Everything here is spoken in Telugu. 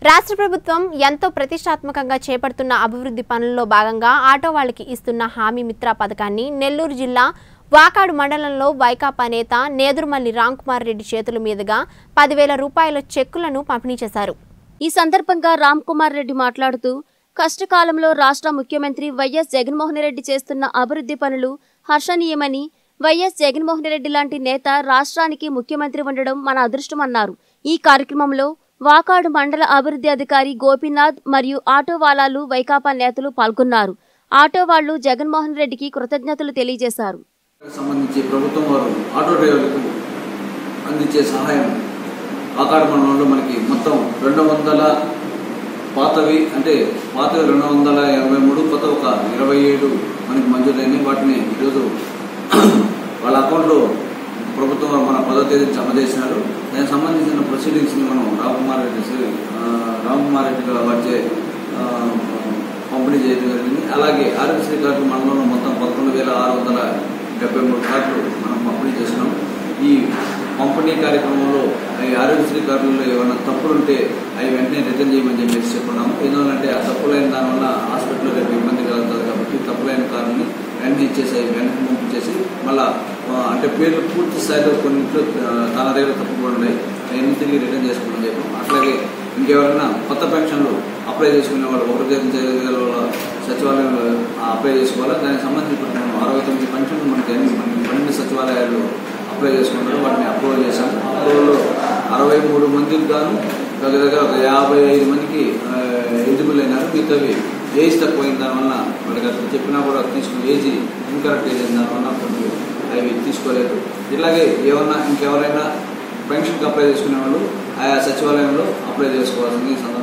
రాష్ట్ర ప్రభుత్వం ఎంతో ప్రతిష్టాత్మకంగా చేపడుతున్న అభివృద్ధి పనుల్లో భాగంగా ఆటో వాళ్ళకి ఇస్తున్న హామీ మిత్ర పథకాన్ని నెల్లూరు జిల్లా వాకాడు మండలంలో వైకాపా నేత నేదురుమల్లి రామ్కుమార్ రెడ్డి చేతుల మీదుగా పదివేల రూపాయల చెక్కులను పంపిణీ చేశారు ఈ సందర్భంగా రామ్ కుమార్ రెడ్డి మాట్లాడుతూ కష్టకాలంలో రాష్ట్ర ముఖ్యమంత్రి వైఎస్ జగన్మోహన్ రెడ్డి చేస్తున్న అభివృద్ధి పనులు హర్షణీయమని వైఎస్ జగన్మోహన్ రెడ్డి లాంటి నేత రాష్ట్రానికి ముఖ్యమంత్రి ఉండడం మన అదృష్టమన్నారు ఈ కార్యక్రమంలో వాకాడు మండల అభివృద్ధి అధికారి గోపీనాథ్ మరియు ఆటో వాలాలు వైకాపా నేతలు పాల్గొన్నారు ఆటో వాళ్లు జగన్మోహన్ రెడ్డికి కృతజ్ఞతలు తెలియజేశారు సంబంధించి ప్రభుత్వం వారు ఆటో డ్రైవర్లకు అందించే సహాయం ఆకాడ మండలంలో మనకి మొత్తం రెండు వందల పాతవి అంటే పాతవి రెండు వందల ఎనభై మూడు కొత్త ఒక ఇరవై ఏడు మనకి మంజూరైనవి వాటిని ఈరోజు వాళ్ళ అకౌంట్లో ప్రభుత్వం వారు మన పదో తేదీ జమ చేసినారు దానికి సంబంధించిన ప్రొసీడింగ్స్ని మనం రామ్కుమార్ రెడ్డి శ్రీ, ఆ, రామ్కుమార్ రెడ్డి గారు వచ్చే ఆ, పంపిణీ చేయడం జరిగింది అలాగే ఆరోగ్యశ్రీ కార్డు మండలంలో మొత్తం పదకొండు వేల ఆరు వందల డెబ్బై మూడు కార్డులు మనం పంపిణీ చేసినాం ఈ పంపిణీ కార్యక్రమంలో ఈ ఆరోగ్యశ్రీ కార్డులలో ఏమైనా తప్పులు ఉంటే అవి వెంటనే రిటర్న్ చేయమని చెప్పేసి చెప్పుకున్నాము ఎందుకంటే ఆ తప్పులైన దానివల్ల హాస్పిటల్లో రేపు ఇబ్బంది కలుగుతుంది కాబట్టి తప్పులైన కార్డుని వెంటనే ఇచ్చేసి అవి వెనక్కి పంపించేసి మళ్ళా ఆ, అంటే పేర్లు పూర్తి స్థాయిలో కొన్నింట్లో ఆ, తన దగ్గర తప్పుకొని ఉన్నాయి అవన్నీ తిరిగి రిటర్న్ చేసుకోమని చెప్పాం అట్లాగే ఇంకెవరైనా కొత్త పెన్షన్లు అప్లై చేసుకునే వాళ్ళు ఒకటి తేదీ సచివాలయంలో అప్లై చేసుకోవాలి దానికి సంబంధించి ఇప్పుడు మనం అరవై తొమ్మిది పెన్షన్లు మనకి అన్ని మన పన్నెండు సచివాలయాలు అప్లై చేసుకున్నారు వాటిని అప్రూవల్ చేశాం అప్రూవల్లో అరవై మూడు మందికి గాను దగ్గర దగ్గర ఒక యాభై ఐదు మందికి ఎలిజిబుల్ అయినారు మిగతావి ఏజ్ తక్కువైన దానివల్ల వాళ్ళకి అసలు చెప్పినా కూడా తీసుకుని ఏజ్ ఇన్కరెక్ట్ ఏజ్ అయిన దానివల్ల కొన్ని అవి తీసుకోలేదు ఇలాగే ఏమన్నా ఇంకెవరైనా పెన్షన్కి అప్లై చేసుకునే వాళ్ళు ఆయా సచివాలయంలో అప్లై చేసుకోవాల్సింది ఈ సందర్భంగా